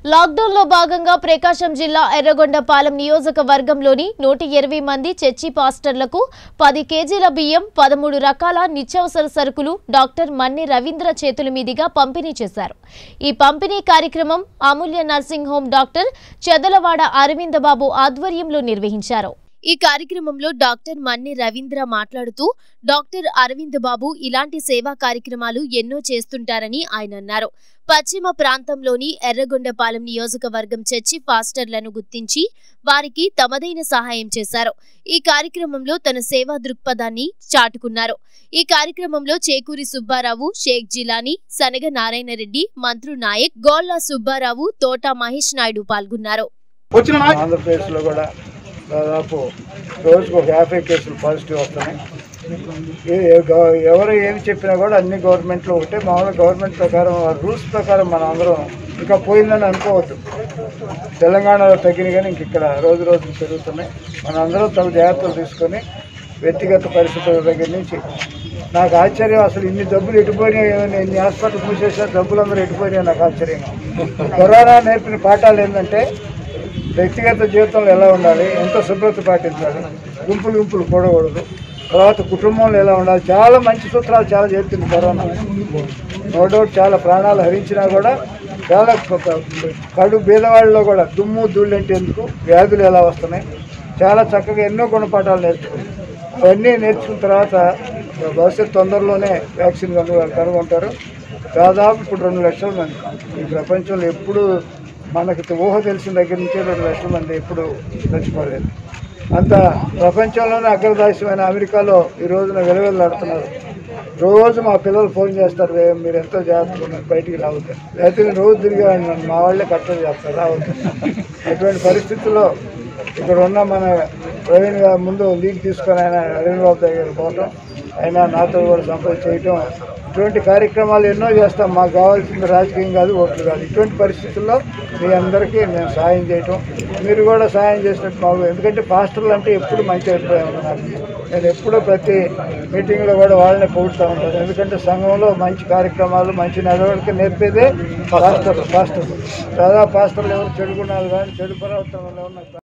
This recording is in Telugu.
లాక్డౌన్ లో భాగంగా ప్రకాశం జిల్లా ఎర్రగొండపాలెం నియోజకవర్గంలోని నూట ఇరవై మంది చర్చి పాస్టర్లకు పది కేజీల బియ్యం పదమూడు రకాల నిత్యావసర సరుకులు డాక్టర్ మన్ని రవీంద్ర చేతుల మీదుగా పంపిణీ చేశారు ఈ పంపిణీ కార్యక్రమం Amulya nursing home doctor Chedalavada Aravindababu ఆధ్వర్యంలో నిర్వహించారు ఈ కార్యక్రమంలో డాక్టర్ మన్ని రవీంద్ర మాట్లాడుతూ డాక్టర్ అరవింద్ బాబు ఇలాంటి సేవా కార్యక్రమాలు ఎన్నో చేస్తుంటారని ఆయన అన్నారు పశ్చిమ ప్రాంతంలోని ఎర్రగొండపాలెం నియోజకవర్గం చర్చి పాస్టర్లను గుర్తించి వారికి తమదైన సహాయం చేశారు ఈ కార్యక్రమంలో తన సేవా దృక్పథాన్ని చాటుకున్నారు ఈ కార్యక్రమంలో చేకూరి సుబ్బారావు షేక్ జిలానీ సనగ నారాయణ రెడ్డి మంత్రు నాయక్ గోళ్ల సుబ్బారావు తోట మహేష్ నాయుడు పాల్గొన్నారు వచ్చిన ఆంధ్రప్రదేశ్లో కూడా దాదాపు రోజుకు ఒక యాభై కేసులు పాజిటివ్ వస్తున్నాయి ఏ- గవ- ఎవరు ఏమి చెప్పినా కూడా అన్ని గవర్నమెంట్లో ఒకటే మామూలుగా గవర్నమెంట్ ప్రకారం రూల్స్ ప్రకారం మనం అందరం ఇంకా పోయిందని అనుకోవద్దు తెలంగాణలో తగ్గిన కానీ ఇంక ఇక్కడ రోజు రోజులు పెరుగుతున్నాయి మనం అందరం తగు జాగ్రత్తలు తీసుకొని వ్యక్తిగత పరిస్థితుల దగ్గర నుంచి నాకు ఆశ్చర్యం అసలు ఇన్ని డబ్బులు ఎటుపోయినాయి ఇన్ని హాస్పిటల్ మూసేసారు డబ్బులు అందరూ ఎటుపోయినాయి నాకు ఆశ్చర్యం కరోనా నేర్పిన పాఠాలు ఏంటంటే వ్యక్తిగత జీవితంలో ఎలా ఉండాలి ఎంత శుభ్రత పాటించాలి గుంపులు గుంపులు కూడకూడదు తర్వాత కుటుంబంలో ఎలా ఉండాలి చాలా మంచి సూత్రాలు చాలా చెప్తుంది కరోనా నో డౌట్ చాలా ప్రాణాలు హరించినా కూడా చాలా క- క- కడు బీదవాళ్ళలో కూడా దుమ్ము ధూళ్ళు అంటే ఎందుకు వ్యాధులు ఎలా వస్తున్నాయి చాలా చక్కగా ఎన్నో గుణపాఠాలు నేర్చుకుంది అవన్నీ నేర్చుకున్న తర్వాత భవిష్యత్ తొందరలోనే వ్యాక్సిన్ కనుగొ కనుగొంటారు దాదాపు ఇప్పుడు రెండు లక్షల మంది ఈ ప్రపంచంలో ఎప్పుడు మనకి ఊహ తెలిసిన దగ్గర నుంచే రెండు లక్షల మంది ఎప్పుడు చచ్చిపోలేదు అంత ప్రపంచంలోనే అగ్రదాస్యమైన అమెరికాలో ఈ రోజున వెలువెల్లాడుతున్నారు రోజు మా పిల్లలు ఫోన్ చేస్తారు "రే, మీరు ఎంతో జాగ్రత్తగా ఉన్నారు బయటికి రావద్దు అయితే నేను రోజు తిరిగాను నన్ను మా వాళ్ళే కట్టలు చేస్తారు రావద్దు అటువంటి పరిస్థితుల్లో ఇక్కడ ఉన్న మన ప్రవీణ్ గారు ముందు లీడ్ తీసుకొని ఆయన అరవింద్ బాబు దగ్గర పోవటం ఆయన నాతో కూడా సంపద చేయటం ఇటువంటి కార్యక్రమాలు ఎన్నో చేస్తాం మాకు కావాల్సింది రాజకీయం కాదు ఓట్లు కాదు ఇటువంటి పరిస్థితుల్లో మీ అందరికీ మేము సాయం చేయటం మీరు కూడా సాయం చేసినట్టు మాకు ఎందుకంటే పాస్టర్లు అంటే ఎప్పుడు మంచి అభిప్రాయం ఉంది నాకు నేను ఎప్పుడూ ప్రతి మీటింగ్లో కూడా వాళ్ళని పొగుడుతూ ఉంటాను ఎందుకంటే సంఘంలో మంచి కార్యక్రమాలు మంచి నడవడిక నేర్పేదే పాస్టర్లు పాస్టర్లు దాదాపు పాస్టర్లు ఎవరు చెడు గుణాలు కానీ చెడు ప్రవర్తనలు ఉన్న